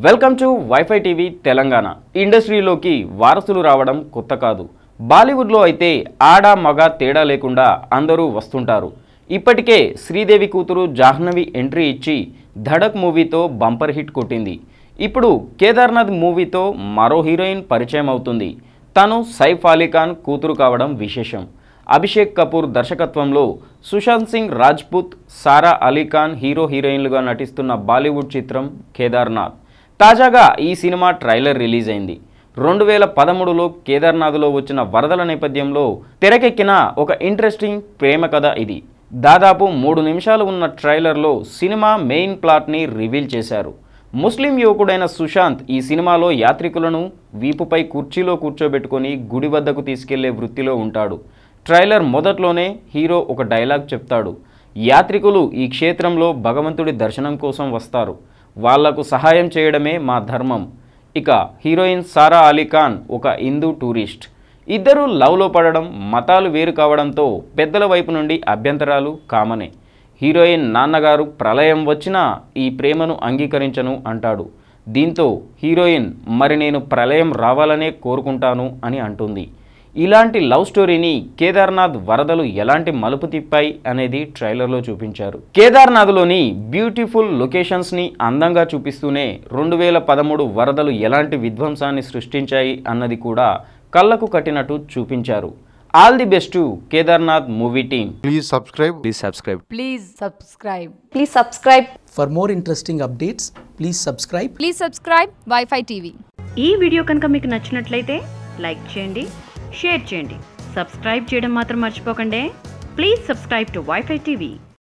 Welcome to WiFi TV Telangana ఇండస్ట్రీలోకి వారసులు రావడం కొత్త కాదు బాలీవుడ్లో అయితే ఆడ మగ తేడా లేకుండా అందరూ వస్తుంటారు ఇప్పటికే శ్రీదేవి కూతురు జాహ్నవి ఎంట్రీ ఇచ్చి ధడక్ మూవీతో బంపర్ హిట్ కొట్టింది ఇప్పుడు కేదార్నాథ్ మూవీతో మరో హీరోయిన్ పరిచయం అవుతుంది తను సైఫ్ అలీఖాన్ కూతురు కావడం విశేషం అభిషేక్ కపూర్ దర్శకత్వంలో సుశాంత్ సింగ్ రాజ్పుత్ సారా అలీఖాన్ హీరో హీరోయిన్లుగా నటిస్తున్న బాలీవుడ్ చిత్రం కేదార్నాథ్ తాజాగా ఈ సినిమా ట్రైలర్ రిలీజ్ అయింది రెండు వేల పదమూడులో కేదార్నాథ్లో వచ్చిన వరదల నేపథ్యంలో తెరకెక్కిన ఒక ఇంట్రెస్టింగ్ ప్రేమ కథ ఇది దాదాపు మూడు నిమిషాలు ఉన్న ట్రైలర్లో సినిమా మెయిన్ ప్లాట్ని రివీల్ చేశారు ముస్లిం యువకుడైన సుశాంత్ ఈ సినిమాలో యాత్రికులను వీపుపై కుర్చీలో కూర్చోబెట్టుకొని గుడి వద్దకు తీసుకెళ్లే వృత్తిలో ఉంటాడు ట్రైలర్ మొదట్లోనే హీరో ఒక డైలాగ్ చెప్తాడు యాత్రికులు ఈ క్షేత్రంలో భగవంతుడి దర్శనం కోసం వస్తారు వాళ్లకు సహాయం చేయడమే మా ధర్మం ఇక హీరోయిన్ సారా అలీ ఖాన్ ఒక హిందూ టూరిస్ట్ ఇద్దరు లవ్లో పడడం మతాలు వేరు కావడంతో పెద్దల వైపు నుండి అభ్యంతరాలు కామనే హీరోయిన్ నాన్నగారు ప్రళయం వచ్చినా ఈ ప్రేమను అంగీకరించను అంటాడు దీంతో హీరోయిన్ మరి నేను ప్రళయం రావాలనే కోరుకుంటాను అని అంటుంది ఇలాంటి లవ్ స్టోరీని కేదార్నాథ్ వరదలు ఎలాంటి మలుపు తిప్పాయి అనేది ట్రైలర్లో చూపించారు కేదార్నాథ్లోని బ్యూటిఫుల్ లొకేషన్స్ని అందంగా చూపిస్తూనే రెండు వేల పదమూడు వరదలు ఎలాంటి విధ్వంసాన్ని సృష్టించాయి అన్నది కూడా కళ్ళకు కట్టినట్టు చూపించారు all the best Kedarnath movie team Please subscribe. Please subscribe. Please subscribe. Please subscribe. For more interesting updates, please subscribe Please subscribe Wi-Fi TV. ఈ వీడియో కనుక మీకు నచ్చినట్లయితే లైక్ చేయండి షేర్ చేయండి సబ్స్క్రైబ్ చేయడం మాత్రం మర్చిపోకండి please subscribe to WiFi TV